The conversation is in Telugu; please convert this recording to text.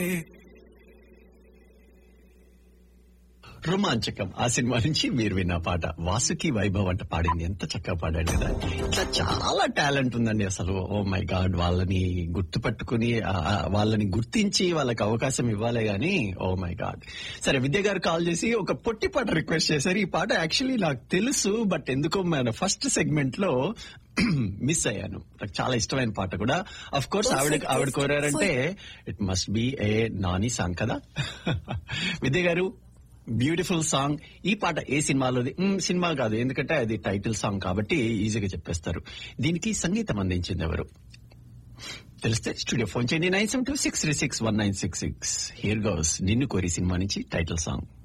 రోమాంచకం ఆ సినిమా నుంచి మీరు విన్న పాట వాసుకి వైభవ్ అంట పాడింది ఎంత చక్కగా పాడాడు కదా ఇట్లా చాలా టాలెంట్ ఉందండి అసలు ఓ మై గాడ్ వాళ్ళని గుర్తుపట్టుకుని ఆ, ఆ, వాళ్ళని గుర్తించి వాళ్ళకి అవకాశం ఇవ్వాలే గాని ఓ మై గాడ్ సరే విద్య గారు కాల్ చేసి ఒక పొట్టి పాట రిక్వెస్ట్ చేశారు ఈ పాట యాక్చువల్లీ నాకు తెలుసు బట్ ఎందుకో మన ఫస్ట్ సెగ్మెంట్ లో మిస్ అయ్యాను నాకు చాలా ఇష్టమైన పాట కూడా అఫ్ కోర్స్ ఆవిడ ఆవిడ కోరారంటే it must be a Nani song కదా విద్య గారు బ్యూటిఫుల్ సాంగ్ ఈ పాట ఏ సినిమాలోది మ్, సినిమా కాదు ఎందుకంటే అది టైటిల్ సాంగ్ కాబట్టి ఈజీగా చెప్పేస్తారు దీనికి సంగీతం అందించింది ఎవరు తెలిస్తే స్టూడియో ఫోన్ చేయండి nine seven two six three six one nine six six here goes Ninnu Kori cinema నుంచి టైటిల్ సాంగ్